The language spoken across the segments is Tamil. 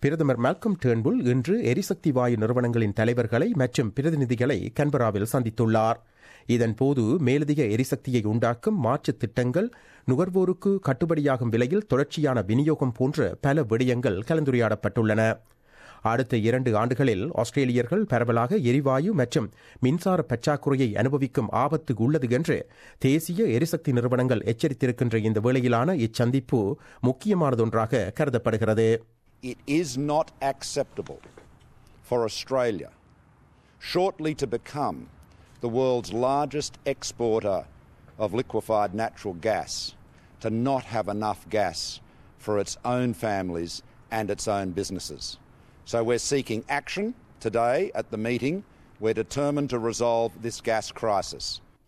பிரதமர் மால்கம் டேர்ன்புல் இன்று எரிசக்தி வாயு நிறுவனங்களின் தலைவர்களை மற்றும் பிரதிநிதிகளை கன்பராவில் சந்தித்துள்ளார் இதன்போது மேலதிக எரிசக்தியை உண்டாக்கும் மாற்றுத் திட்டங்கள் நுகர்வோருக்கு கட்டுப்படியாகும் விலையில் தொடர்ச்சியான விநியோகம் போன்ற பல விடயங்கள் கலந்துரையாடப்பட்டுள்ளன அடுத்த இரண்டு ஆண்டுகளில் ஆஸ்திரேலியர்கள் பரவலாக எரிவாயு மற்றும் மின்சார பற்றாக்குறையை அனுபவிக்கும் ஆபத்து உள்ளது என்று தேசிய எரிசக்தி நிறுவனங்கள் எச்சரித்திருக்கின்ற இந்த வேளையிலான இச்சந்திப்பு முக்கியமானதொன்றாக கருதப்படுகிறது It is not acceptable for Australia shortly to become the world's largest exporter of liquefied natural gas to not have enough gas for its own families and its own businesses. So we're seeking action today at the meeting. We're determined to resolve this gas crisis.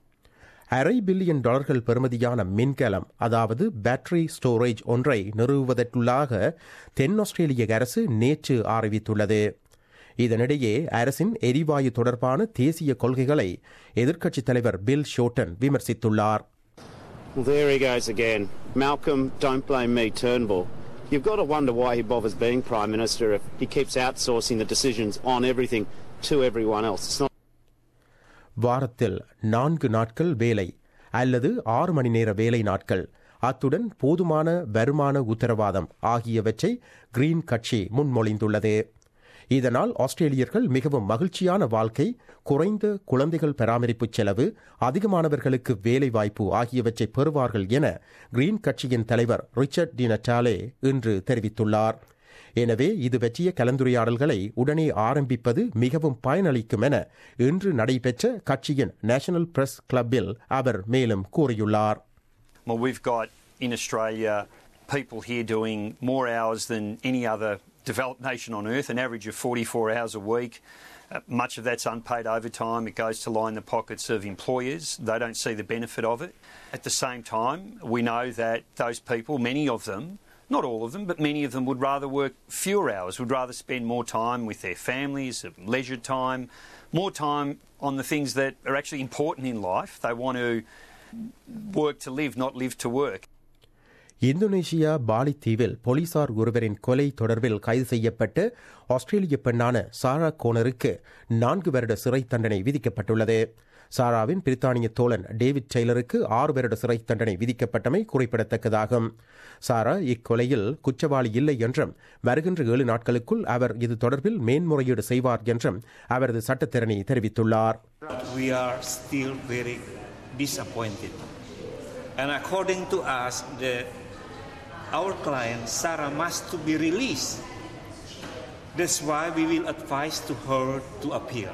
அரை பில்லியன் டாலர்கள் பெறுமதியான மின்கலம் அதாவது பேட்டரி ஸ்டோரேஜ் ஒன்றை நிறுவுவதற்குள்ளாக தென் ஆஸ்திரேலிய அரசு நேற்று அறிவித்துள்ளது இதனிடையே அரசின் எரிவாயு தொடர்பான தேசிய கொள்கைகளை எதிர்க்கட்சித் தலைவர் பில் ஷோட்டன் விமர்சித்துள்ளார் Well, there he goes again. Malcolm, don't blame me, Turnbull. You've got to wonder why he bothers being Prime Minister if he keeps outsourcing the decisions on everything to everyone else. It's not வாரத்தில் நான்கு நாட்கள் வேலை அல்லது ஆறு மணி நேர வேலை நாட்கள் அத்துடன் போதுமான வருமான உத்தரவாதம் ஆகியவற்றை கிரீன் கட்சி முன்மொழிந்துள்ளது இதனால் ஆஸ்திரேலியர்கள் மிகவும் மகிழ்ச்சியான வாழ்க்கை குறைந்த குழந்தைகள் பராமரிப்பு செலவு அதிகமானவர்களுக்கு வேலை வாய்ப்பு ஆகியவற்றை பெறுவார்கள் என கிரீன் கட்சியின் தலைவர் ரிச்சர்ட் டி நட்டாலே இன்று தெரிவித்துள்ளார் எனவே இது பற்றிய கலந்துரையாடல்களை உடனே ஆரம்பிப்பது மிகவும் பயனளிக்கும் என இன்று நடைபெற்ற கட்சியின் நேஷனல் பிரஸ் கிளப்பில் அவர் மேலும் கூறியுள்ளார் Well, we've got in Australia people here doing more hours than any other developed nation on earth, an average of 44 hours a week. Uh, much of that's unpaid overtime. It goes to line the pockets of employers. They don't see the benefit of it. At the same time, we know that those people, many of them, not all of them, but many of them would rather work fewer hours, would rather spend more time with their families, leisure time, more time on the things that are actually important in life. They want to work to live, not live to work. Indonesia Bali தீவில் போலீசார் ஒருவரின் கொலை தொடர்பில் கைது செய்யப்பட்ட ஆஸ்திரேலிய பெண்ணான சாரா கோனருக்கு நான்கு வருட சிறை தண்டனை விதிக்கப்பட்டுள்ளது சாராவின் பிரித்தானிய தோழன் டேவிட் டெய்லருக்கு ஆறு வருட சிறை தண்டனை விதிக்கப்பட்டமை குறிப்பிடத்தக்கதாகும் சாரா இக்கொலையில் குற்றவாளி இல்லை என்றும் வருகின்ற ஏழு நாட்களுக்குள் அவர் இது தொடர்பில் மேன்முறையீடு செய்வார் என்றும் அவரது சட்டத்திறனி தெரிவித்துள்ளார் We are still very disappointed. And according to us, the, our client Sarah must to be released. That's why we will advise to her to appear.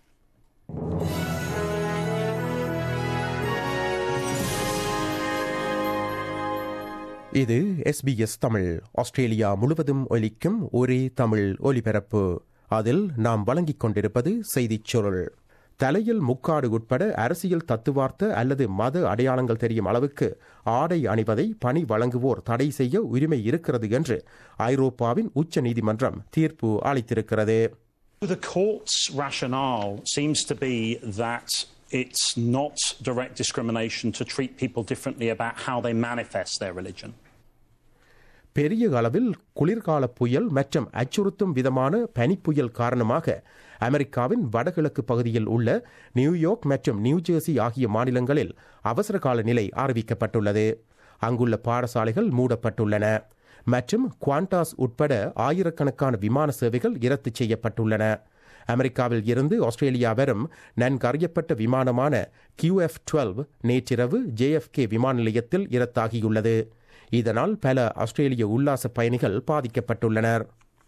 இது எஸ்பிஎஸ் தமிழ் ஆஸ்திரேலியா முழுவதும் ஒலிக்கும் ஒரே தமிழ் ஒலிபரப்பு அதில் நாம் வழங்கிக் கொண்டிருப்பது செய்திச் சுருள் தலையில் முக்காடு உட்பட அரசியல் தத்துவார்த்த அல்லது மத அடையாளங்கள் தெரியும் அளவுக்கு ஆடை அணிவதை பணி வழங்குவோர் தடை செய்ய உரிமை இருக்கிறது என்று ஐரோப்பாவின் உச்ச நீதிமன்றம் தீர்ப்பு அளித்திருக்கிறது The court's rationale seems to be that it's not direct discrimination to treat people differently about how they manifest their religion. பெரிய அளவில் குளிர்கால புயல் மற்றும் அச்சுறுத்தும் விதமான பனிப்புயல் காரணமாக அமெரிக்காவின் வடகிழக்கு பகுதியில் உள்ள நியூயார்க் மற்றும் நியூஜெர்சி ஆகிய மாநிலங்களில் அவசர கால நிலை அறிவிக்கப்பட்டுள்ளது அங்குள்ள பாடசாலைகள் மூடப்பட்டுள்ளன மற்றும் குவாண்டாஸ் உட்பட ஆயிரக்கணக்கான விமான சேவைகள் இரத்து செய்யப்பட்டுள்ளன அமெரிக்காவில் இருந்து ஆஸ்திரேலியா வரும் நன்கறியப்பட்ட விமானமான கியூஎஃப் டுவெல் நேற்றிரவு ஜேஎஃப்கே விமான நிலையத்தில் இரத்தாகியுள்ளது இதனால் பல ஆஸ்திரேலிய உல்லாச பயணிகள் பாதிக்கப்பட்டுள்ளனர்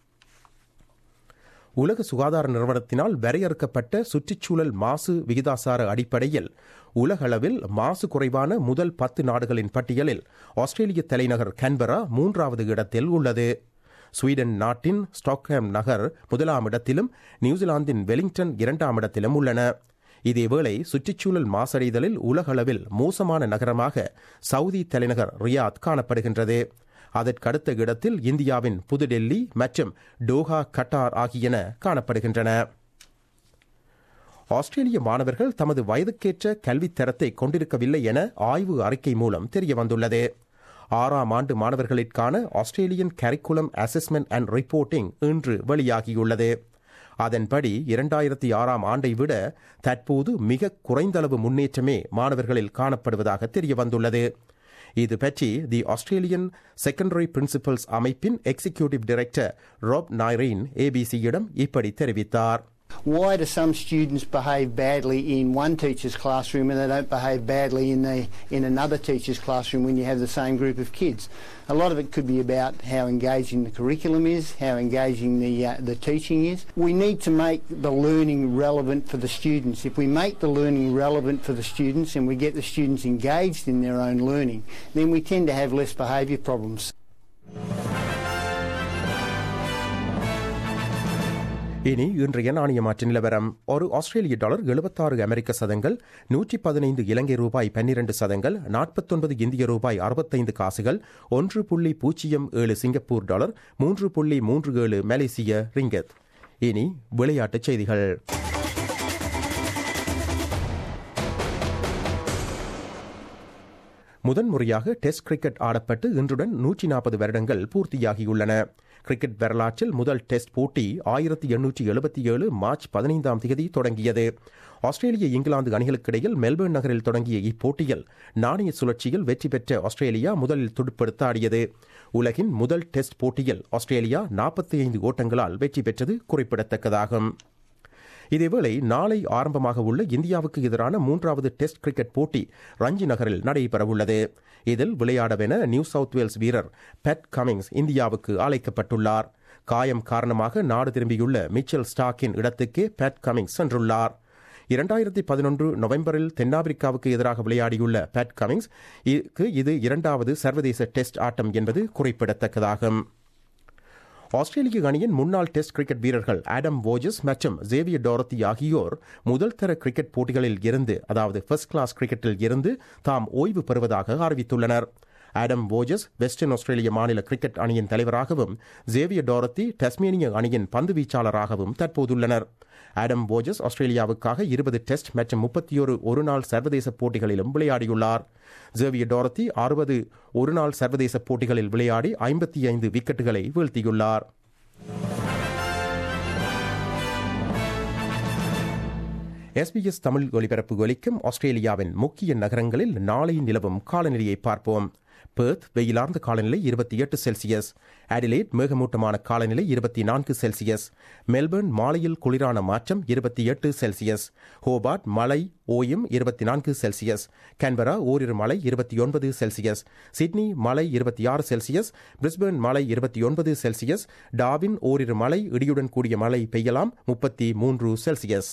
உலக சுகாதார நிறுவனத்தினால் வரையறுக்கப்பட்ட சுற்றுச்சூழல் மாசு விகிதாசார அடிப்படையில் உலகளவில் மாசு குறைவான முதல் பத்து நாடுகளின் பட்டியலில் ஆஸ்திரேலிய தலைநகர் கன்பரா மூன்றாவது இடத்தில் உள்ளது ஸ்வீடன் நாட்டின் ஸ்டாக்ஹாம் நகர் முதலாம் இடத்திலும் நியூசிலாந்தின் வெலிங்டன் இரண்டாம் இடத்திலும் உள்ளன இதேவேளை சுற்றுச்சூழல் மாசடைதலில் உலகளவில் மோசமான நகரமாக சவுதி தலைநகர் ரியாத் காணப்படுகின்றது அதற்கடுத்த இடத்தில் இந்தியாவின் புதுடெல்லி மற்றும் டோஹா கட்டார் ஆகியன காணப்படுகின்றன ஆஸ்திரேலிய மாணவர்கள் தமது வயதுக்கேற்ற கல்வித் தரத்தை கொண்டிருக்கவில்லை என ஆய்வு அறிக்கை மூலம் தெரியவந்துள்ளது ஆறாம் ஆண்டு மாணவர்களுக்கான Australian curriculum assessment and reporting இன்று வெளியாகியுள்ளது அதன்படி இரண்டாயிரத்தி ஆறாம் ஆண்டை விட தற்போது மிக குறைந்தளவு முன்னேற்றமே மாணவர்களில் காணப்படுவதாக தெரியவந்துள்ளது இது பற்றி தி ஆஸ்திரேலியன் செகண்டரி பிரின்சிபல்ஸ் அமைப்பின் எக்ஸிகியூட்டிவ் டைரக்டர் ராப் நாய்ரீன் ஏபிசியிடம் இப்படி தெரிவித்தார் Why do some students behave badly in one teacher's classroom and they don't behave badly in, the, in another teacher's classroom when you have the same group of kids? A lot of it could be about how engaging the curriculum is, how engaging the, uh, the teaching is. We need to make the learning relevant for the students. If we make the learning relevant for the students and we get the students engaged in their own learning, then we tend to have less behaviour problems. இனி இன்றைய நாணய மாற்று நிலவரம் ஒரு ஆஸ்திரேலிய டாலர் எழுபத்தாறு அமெரிக்க சதங்கள் நூற்றி பதினைந்து இலங்கை ரூபாய் பன்னிரண்டு சதங்கள் நாற்பத்தொன்பது இந்திய ரூபாய் அறுபத்தைந்து காசுகள் ஒன்று புள்ளி பூஜ்ஜியம் ஏழு சிங்கப்பூர் டாலர் மூன்று புள்ளி மூன்று ஏழு மலேசிய ரிங்கத் இனி விளையாட்டுச் செய்திகள் முதன்முறையாக டெஸ்ட் கிரிக்கெட் ஆடப்பட்டு இன்றுடன் நூற்றி நாற்பது வருடங்கள் பூர்த்தியாகியுள்ளன கிரிக்கெட் வரலாற்றில் முதல் டெஸ்ட் போட்டி ஆயிரத்தி எண்ணூற்றி எழுபத்தி ஏழு மார்ச் பதினைந்தாம் தேதி தொடங்கியது ஆஸ்திரேலிய இங்கிலாந்து அணிகளுக்கிடையில் மெல்பர்ன் நகரில் தொடங்கிய இப்போட்டியில் நாணய சுழற்சியில் வெற்றி பெற்ற ஆஸ்திரேலியா முதலில் துடுப்படுத்த ஆடியது உலகின் முதல் டெஸ்ட் போட்டியில் ஆஸ்திரேலியா நாற்பத்தி ஐந்து ஓட்டங்களால் வெற்றி பெற்றது குறிப்பிடத்தக்கதாகும் இதேவேளை நாளை ஆரம்பமாக உள்ள இந்தியாவுக்கு எதிரான மூன்றாவது டெஸ்ட் கிரிக்கெட் போட்டி ரஞ்சி நகரில் நடைபெறவுள்ளது இதில் விளையாடவென நியூ சவுத் வேல்ஸ் வீரர் பெட் கமிங்ஸ் இந்தியாவுக்கு அழைக்கப்பட்டுள்ளார் காயம் காரணமாக நாடு திரும்பியுள்ள மிச்சல் ஸ்டாக்கின் இடத்துக்கே பெட் கமிங்ஸ் சென்றுள்ளார் இரண்டாயிரத்தி பதினொன்று நவம்பரில் தென்னாப்பிரிக்காவுக்கு எதிராக விளையாடியுள்ள பேட் கமிங்ஸ் இது இரண்டாவது சர்வதேச டெஸ்ட் ஆட்டம் என்பது குறிப்பிடத்தக்கதாகும் ஆஸ்திரேலிய அணியின் முன்னாள் டெஸ்ட் கிரிக்கெட் வீரர்கள் ஆடம் வோஜஸ் மற்றும் ஜேவியர் டோரத்தி ஆகியோர் முதல் தர கிரிக்கெட் போட்டிகளில் இருந்து அதாவது ஃபர்ஸ்ட் கிளாஸ் கிரிக்கெட்டில் இருந்து தாம் ஓய்வு பெறுவதாக அறிவித்துள்ளனர் ஆடம் வோஜஸ் வெஸ்டர்ன் ஆஸ்திரேலிய மாநில கிரிக்கெட் அணியின் தலைவராகவும் ஜேவியர் டோரத்தி டஸ்மேனிய அணியின் பந்து வீச்சாளராகவும் தற்போதுள்ளனர் ஆடம் போஜஸ் ஆஸ்திரேலியாவுக்காக இருபது டெஸ்ட் மற்றும் முப்பத்தியொரு ஒருநாள் சர்வதேச போட்டிகளிலும் விளையாடியுள்ளார் ஜேவியர் டோரத்தி அறுபது ஒருநாள் சர்வதேச போட்டிகளில் விளையாடி ஐம்பத்தி ஐந்து விக்கெட்டுகளை வீழ்த்தியுள்ளார் எஸ்பிஎஸ் தமிழ் ஒலிபரப்பு ஒலிக்கும் ஆஸ்திரேலியாவின் முக்கிய நகரங்களில் நாளை நிலவும் காலநிலையை பார்ப்போம் பெர்த் வெயிலார்ந்த காலநிலை இருபத்தி எட்டு செல்சியஸ் அடிலேட் மேகமூட்டமான காலநிலை இருபத்தி நான்கு செல்சியஸ் மெல்பர்ன் மாலையில் குளிரான மாற்றம் இருபத்தி எட்டு செல்சியஸ் ஹோபார்ட் மழை ஓயும் இருபத்தி நான்கு செல்சியஸ் கேன்பரா ஓரிரு மழை இருபத்தி ஒன்பது செல்சியஸ் சிட்னி மழை இருபத்தி ஆறு செல்சியஸ் பிரிஸ்பர்ன் மழை இருபத்தி ஒன்பது செல்சியஸ் டாவின் ஓரிரு மழை இடியுடன் கூடிய மழை பெய்யலாம் முப்பத்தி மூன்று செல்சியஸ்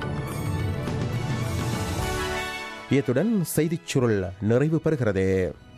இத்துடன் செய்திச் சுருள் நிறைவு பெறுகிறது